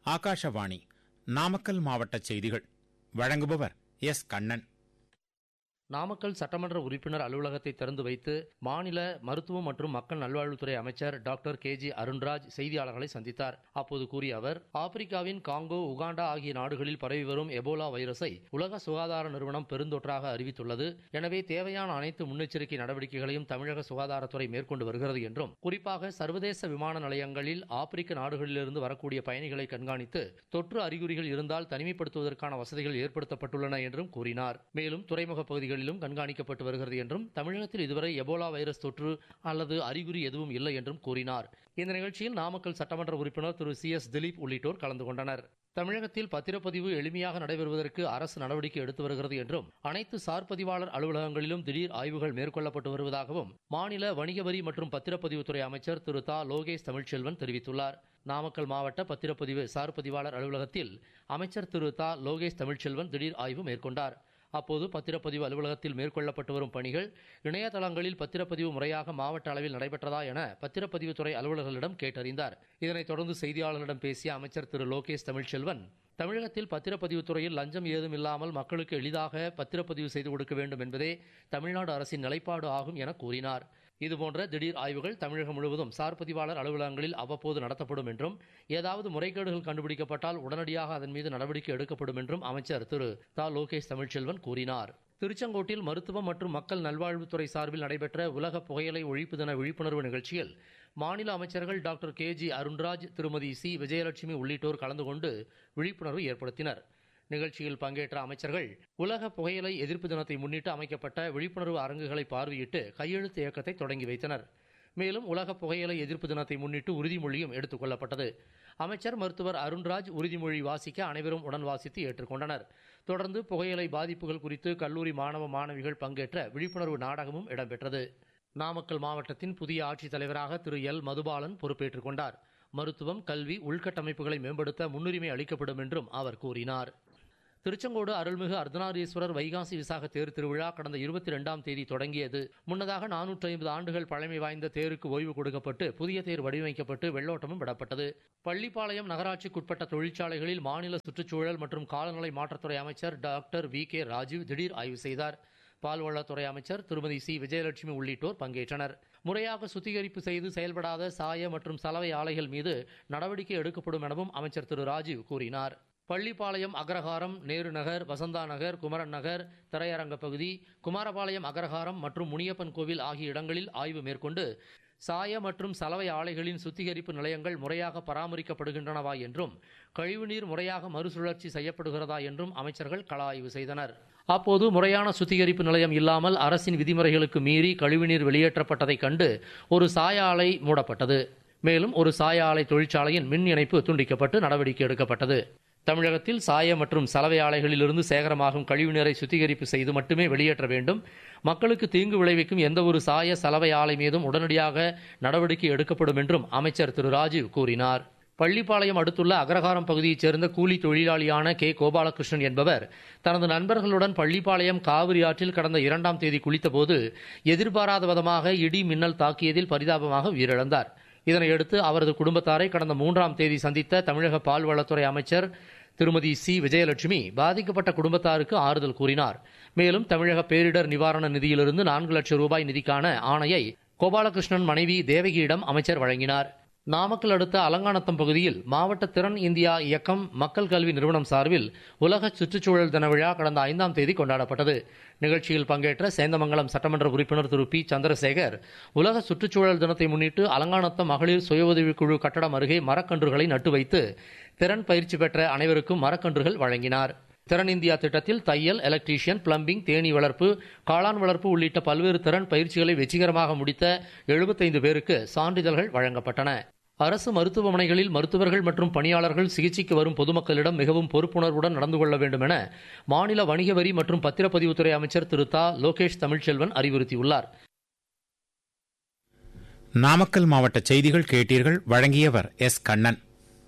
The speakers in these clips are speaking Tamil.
ஆகாஷவாணி நாமக்கல் மாவட்ட செய்திகள் வழங்குபவர் எஸ் கண்ணன் நாமக்கல் சட்டமன்ற உறுப்பினர் அலுவலகத்தை திறந்து வைத்து மாநில மருத்துவம் மற்றும் மக்கள் நல்வாழ்வுத்துறை அமைச்சர் டாக்டர் கே ஜி அருண்ராஜ் செய்தியாளர்களை சந்தித்தார் அப்போது கூறிய அவர் ஆப்பிரிக்காவின் காங்கோ உகாண்டா ஆகிய நாடுகளில் பரவி வரும் எபோலா வைரஸை உலக சுகாதார நிறுவனம் பெருந்தொற்றாக அறிவித்துள்ளது எனவே தேவையான அனைத்து முன்னெச்சரிக்கை நடவடிக்கைகளையும் தமிழக சுகாதாரத்துறை மேற்கொண்டு வருகிறது என்றும் குறிப்பாக சர்வதேச விமான நிலையங்களில் ஆப்பிரிக்க நாடுகளிலிருந்து வரக்கூடிய பயணிகளை கண்காணித்து தொற்று அறிகுறிகள் இருந்தால் தனிமைப்படுத்துவதற்கான வசதிகள் ஏற்படுத்தப்பட்டுள்ளன என்றும் கூறினார் மேலும் துறைமுக பகுதிகளிலும் கண்காணிக்கப்பட்டு வருகிறது என்றும் தமிழகத்தில் இதுவரை எபோலா வைரஸ் தொற்று அல்லது அறிகுறி எதுவும் இல்லை என்றும் கூறினார் இந்த நிகழ்ச்சியில் நாமக்கல் சட்டமன்ற உறுப்பினர் திரு சி எஸ் திலீப் உள்ளிட்டோர் கலந்து கொண்டனர் தமிழகத்தில் பத்திரப்பதிவு எளிமையாக நடைபெறுவதற்கு அரசு நடவடிக்கை எடுத்து வருகிறது என்றும் அனைத்து சார் பதிவாளர் அலுவலகங்களிலும் திடீர் ஆய்வுகள் மேற்கொள்ளப்பட்டு வருவதாகவும் மாநில வணிக வரி மற்றும் பத்திரப்பதிவுத்துறை அமைச்சர் திரு தா லோகேஷ் தமிழ்ச்செல்வன் தெரிவித்துள்ளார் நாமக்கல் மாவட்ட பத்திரப்பதிவு சார் பதிவாளர் அலுவலகத்தில் அமைச்சர் திரு தா லோகேஷ் தமிழ்ச்செல்வன் திடீர் ஆய்வு மேற்கொண்டார் அப்போது பத்திரப்பதிவு அலுவலகத்தில் மேற்கொள்ளப்பட்டு வரும் பணிகள் இணையதளங்களில் பத்திரப்பதிவு முறையாக மாவட்ட அளவில் நடைபெற்றதா என பத்திரப்பதிவுத்துறை அலுவலர்களிடம் கேட்டறிந்தார் இதனைத் தொடர்ந்து செய்தியாளர்களிடம் பேசிய அமைச்சர் திரு லோகேஷ் தமிழ்ச்செல்வன் தமிழகத்தில் பத்திரப்பதிவு துறையில் லஞ்சம் ஏதும் இல்லாமல் மக்களுக்கு எளிதாக பத்திரப்பதிவு செய்து கொடுக்க வேண்டும் என்பதே தமிழ்நாடு அரசின் நிலைப்பாடு ஆகும் என கூறினார் இதுபோன்ற திடீர் ஆய்வுகள் தமிழகம் முழுவதும் சார் பதிவாளர் அலுவலகங்களில் அவ்வப்போது நடத்தப்படும் என்றும் ஏதாவது முறைகேடுகள் கண்டுபிடிக்கப்பட்டால் உடனடியாக அதன் மீது நடவடிக்கை எடுக்கப்படும் என்றும் அமைச்சர் திரு தா லோகேஷ் தமிழ்ச்செல்வன் கூறினார் திருச்செங்கோட்டில் மருத்துவம் மற்றும் மக்கள் நல்வாழ்வுத்துறை சார்பில் நடைபெற்ற உலக புகையிலை ஒழிப்பு தின விழிப்புணர்வு நிகழ்ச்சியில் மாநில அமைச்சர்கள் டாக்டர் கே ஜி அருண்ராஜ் திருமதி சி விஜயலட்சுமி உள்ளிட்டோர் கலந்து கொண்டு விழிப்புணர்வு ஏற்படுத்தினர் நிகழ்ச்சியில் பங்கேற்ற அமைச்சர்கள் உலக புகையிலை எதிர்ப்பு தினத்தை முன்னிட்டு அமைக்கப்பட்ட விழிப்புணர்வு அரங்குகளை பார்வையிட்டு கையெழுத்து இயக்கத்தை தொடங்கி வைத்தனர் மேலும் உலக புகையிலை எதிர்ப்பு தினத்தை முன்னிட்டு உறுதிமொழியும் எடுத்துக் கொள்ளப்பட்டது அமைச்சர் மருத்துவர் அருண்ராஜ் உறுதிமொழி வாசிக்க அனைவரும் உடன் வாசித்து ஏற்றுக்கொண்டனர் தொடர்ந்து புகையிலை பாதிப்புகள் குறித்து கல்லூரி மாணவ மாணவிகள் பங்கேற்ற விழிப்புணர்வு நாடகமும் இடம்பெற்றது நாமக்கல் மாவட்டத்தின் புதிய ஆட்சித்தலைவராக திரு எல் மதுபாலன் பொறுப்பேற்றுக் கொண்டார் மருத்துவம் கல்வி உள்கட்டமைப்புகளை மேம்படுத்த முன்னுரிமை அளிக்கப்படும் என்றும் அவர் கூறினார் திருச்செங்கோடு அருள்மிகு அர்த்தநாரீஸ்வரர் வைகாசி விசாக தேர் திருவிழா கடந்த இருபத்தி ரெண்டாம் தேதி தொடங்கியது முன்னதாக நானூற்றி ஐம்பது ஆண்டுகள் பழமை வாய்ந்த தேருக்கு ஓய்வு கொடுக்கப்பட்டு புதிய தேர் வடிவமைக்கப்பட்டு வெள்ளோட்டமும் விடப்பட்டது பள்ளிப்பாளையம் நகராட்சிக்குட்பட்ட தொழிற்சாலைகளில் மாநில சுற்றுச்சூழல் மற்றும் காலநிலை மாற்றத்துறை அமைச்சர் டாக்டர் வி கே ராஜீவ் திடீர் ஆய்வு செய்தார் பால்வளத்துறை அமைச்சர் திருமதி சி விஜயலட்சுமி உள்ளிட்டோர் பங்கேற்றனர் முறையாக சுத்திகரிப்பு செய்து செயல்படாத சாய மற்றும் சலவை ஆலைகள் மீது நடவடிக்கை எடுக்கப்படும் எனவும் அமைச்சர் திரு ராஜீவ் கூறினார் பள்ளிப்பாளையம் அக்ரஹாரம் நேரு நகர் வசந்தா நகர் குமரன் நகர் திரையரங்க பகுதி குமாரபாளையம் அக்ரஹாரம் மற்றும் முனியப்பன் கோவில் ஆகிய இடங்களில் ஆய்வு மேற்கொண்டு சாய மற்றும் சலவை ஆலைகளின் சுத்திகரிப்பு நிலையங்கள் முறையாக பராமரிக்கப்படுகின்றனவா என்றும் கழிவுநீர் முறையாக மறுசுழற்சி செய்யப்படுகிறதா என்றும் அமைச்சர்கள் கள ஆய்வு செய்தனர் அப்போது முறையான சுத்திகரிப்பு நிலையம் இல்லாமல் அரசின் விதிமுறைகளுக்கு மீறி கழிவுநீர் வெளியேற்றப்பட்டதைக் கண்டு ஒரு சாய ஆலை மூடப்பட்டது மேலும் ஒரு சாய ஆலை தொழிற்சாலையின் மின் இணைப்பு துண்டிக்கப்பட்டு நடவடிக்கை எடுக்கப்பட்டது தமிழகத்தில் சாய மற்றும் சலவை ஆலைகளிலிருந்து சேகரமாகும் கழிவுநீரை சுத்திகரிப்பு செய்து மட்டுமே வெளியேற்ற வேண்டும் மக்களுக்கு தீங்கு விளைவிக்கும் எந்த ஒரு சாய சலவை ஆலை மீதும் உடனடியாக நடவடிக்கை எடுக்கப்படும் என்றும் அமைச்சர் திரு ராஜீவ் கூறினார் பள்ளிப்பாளையம் அடுத்துள்ள அகரகாரம் பகுதியைச் சேர்ந்த கூலி தொழிலாளியான கே கோபாலகிருஷ்ணன் என்பவர் தனது நண்பர்களுடன் பள்ளிப்பாளையம் காவிரி ஆற்றில் கடந்த இரண்டாம் தேதி குளித்தபோது எதிர்பாராத விதமாக இடி மின்னல் தாக்கியதில் பரிதாபமாக உயிரிழந்தார் இதனையடுத்து அவரது குடும்பத்தாரை கடந்த மூன்றாம் தேதி சந்தித்த தமிழக பால்வளத்துறை அமைச்சர் திருமதி சி விஜயலட்சுமி பாதிக்கப்பட்ட குடும்பத்தாருக்கு ஆறுதல் கூறினார் மேலும் தமிழக பேரிடர் நிவாரண நிதியிலிருந்து நான்கு லட்சம் ரூபாய் நிதிக்கான ஆணையை கோபாலகிருஷ்ணன் மனைவி தேவகியிடம் அமைச்சர் வழங்கினார் நாமக்கல் அடுத்த அலங்காநத்தம் பகுதியில் மாவட்ட திறன் இந்தியா இயக்கம் மக்கள் கல்வி நிறுவனம் சார்பில் உலக சுற்றுச்சூழல் தின விழா கடந்த ஐந்தாம் தேதி கொண்டாடப்பட்டது நிகழ்ச்சியில் பங்கேற்ற சேந்தமங்கலம் சட்டமன்ற உறுப்பினர் திரு பி சந்திரசேகர் உலக சுற்றுச்சூழல் தினத்தை முன்னிட்டு அலங்காநத்தம் மகளிர் சுய உதவிக்குழு கட்டடம் அருகே மரக்கன்றுகளை நட்டு வைத்து திறன் பயிற்சி பெற்ற அனைவருக்கும் மரக்கன்றுகள் வழங்கினார் திறன் இந்தியா திட்டத்தில் தையல் எலக்ட்ரீஷியன் பிளம்பிங் தேனீ வளர்ப்பு காளான் வளர்ப்பு உள்ளிட்ட பல்வேறு திறன் பயிற்சிகளை வெற்றிகரமாக முடித்த எழுபத்தைந்து பேருக்கு சான்றிதழ்கள் வழங்கப்பட்டன அரசு மருத்துவமனைகளில் மருத்துவர்கள் மற்றும் பணியாளர்கள் சிகிச்சைக்கு வரும் பொதுமக்களிடம் மிகவும் பொறுப்புணர்வுடன் நடந்து கொள்ள வேண்டும் என மாநில வணிக வரி மற்றும் பத்திரப்பதிவுத்துறை அமைச்சர் திரு தா லோகேஷ் தமிழ்ச்செல்வன் அறிவுறுத்தியுள்ளார் நாமக்கல் மாவட்ட செய்திகள் கேட்டீர்கள் வழங்கியவர் எஸ் கண்ணன்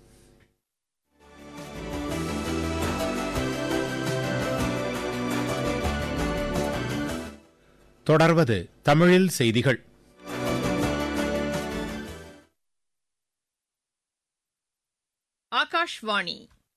தொடர்வது தமிழில் செய்திகள் ஆகாஷ்வாணி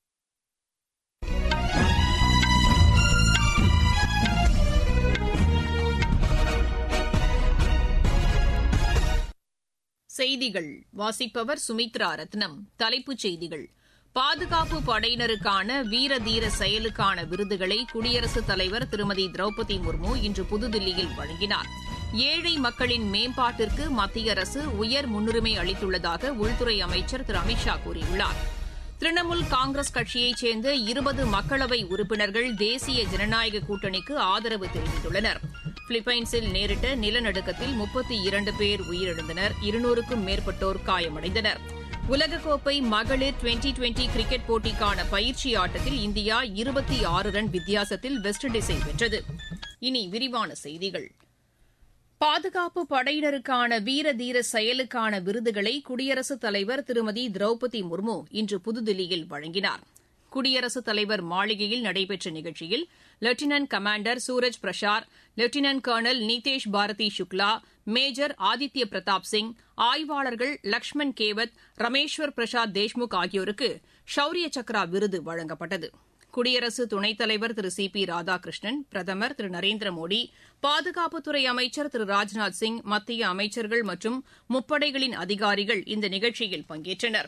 செய்திகள் வாசிப்பவர் சுமித்ரா ரத்னம் தலைப்புச் செய்திகள் பாதுகாப்பு படையினருக்கான வீர தீர செயலுக்கான விருதுகளை குடியரசுத் தலைவர் திருமதி திரௌபதி முர்மு இன்று புதுதில்லியில் வழங்கினார் ஏழை மக்களின் மேம்பாட்டிற்கு மத்திய அரசு உயர் முன்னுரிமை அளித்துள்ளதாக உள்துறை அமைச்சர் திரு அமித் ஷா கூறியுள்ளார் திரிணாமுல் காங்கிரஸ் கட்சியைச் சேர்ந்த இருபது மக்களவை உறுப்பினர்கள் தேசிய ஜனநாயக கூட்டணிக்கு ஆதரவு தெரிவித்துள்ளனர் பிலிப்பைன்ஸில் நேரிட்ட நிலநடுக்கத்தில் முப்பத்தி இரண்டு பேர் உயிரிழந்தனர் இருநூறுக்கும் மேற்பட்டோர் காயமடைந்தனர் உலகக்கோப்பை மகளிர் டுவெண்டி டுவெண்டி கிரிக்கெட் போட்டிக்கான பயிற்சி ஆட்டத்தில் இந்தியா இருபத்தி ஆறு ரன் வித்தியாசத்தில் வெஸ்ட் இண்டீஸை வென்றது இனி விரிவான செய்திகள் பாதுகாப்பு படையினருக்கான வீர தீர செயலுக்கான விருதுகளை குடியரசுத் தலைவர் திருமதி திரௌபதி முர்மு இன்று புதுதில்லியில் வழங்கினார் குடியரசுத் தலைவர் மாளிகையில் நடைபெற்ற நிகழ்ச்சியில் lieutenant commander Suraj Prasar lieutenant colonel Nitesh Bharati Shukla major Aditya Pratap Singh ஆய்வாளர்கள் லக்ஷ்மண் கேவத் ரமேஸ்வர் பிரசாத் தேஷ்முக் ஆகியோருக்கு ஷௌரிய சக்ரா விருது வழங்கப்பட்டது குடியரசு துணைத் தலைவர் திரு சி பி ராதாகிருஷ்ணன் பிரதமர் திரு நரேந்திர மோடி பாதுகாப்புத்துறை அமைச்சர் திரு ராஜ்நாத் சிங் மத்திய அமைச்சர்கள் மற்றும் முப்படைகளின் அதிகாரிகள் இந்த நிகழ்ச்சியில் பங்கேற்றனர்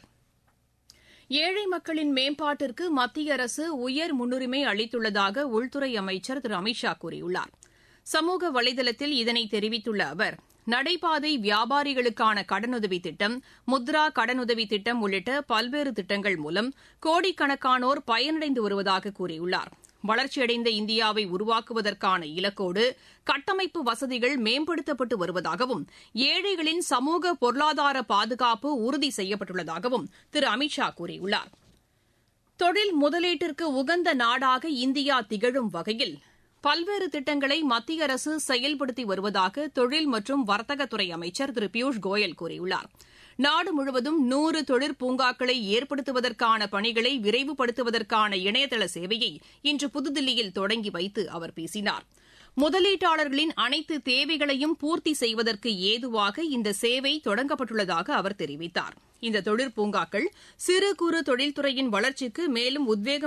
ஏழை மக்களின் மேம்பாட்டிற்கு மத்திய அரசு உயர் முன்னுரிமை அளித்துள்ளதாக உள்துறை அமைச்சர் திரு அமித் ஷா கூறியுள்ளார் சமூக வலைதளத்தில் இதனை தெரிவித்துள்ள அவர் நடைபாதை வியாபாரிகளுக்கான கடனுதவி திட்டம் முத்ரா கடனுதவி திட்டம் உள்ளிட்ட பல்வேறு திட்டங்கள் மூலம் கோடிக்கணக்கானோர் பயனடைந்து வருவதாக கூறியுள்ளார் வளர்ச்சியடைந்த இந்தியாவை உருவாக்குவதற்கான இலக்கோடு கட்டமைப்பு வசதிகள் மேம்படுத்தப்பட்டு வருவதாகவும் ஏழைகளின் சமூக பொருளாதார பாதுகாப்பு உறுதி செய்யப்பட்டுள்ளதாகவும் திரு அமித் ஷா கூறியுள்ளார் தொழில் முதலீட்டிற்கு உகந்த நாடாக இந்தியா திகழும் வகையில் பல்வேறு திட்டங்களை மத்திய அரசு செயல்படுத்தி வருவதாக தொழில் மற்றும் வர்த்தகத்துறை அமைச்சர் திரு பியூஷ் கோயல் கூறியுள்ளார் நாடு முழுவதும் நூறு தொழிற்பூங்காக்களை ஏற்படுத்துவதற்கான பணிகளை விரைவுபடுத்துவதற்கான இணையதள சேவையை இன்று புதுதில்லியில் தொடங்கி வைத்து அவர் பேசினார் முதலீட்டாளர்களின் அனைத்து தேவைகளையும் பூர்த்தி செய்வதற்கு ஏதுவாக இந்த சேவை தொடங்கப்பட்டுள்ளதாக அவர் தெரிவித்தார் இந்த தொழிற்பூங்காக்கள் சிறு குறு தொழில்துறையின் வளர்ச்சிக்கு மேலும் உத்வேகம்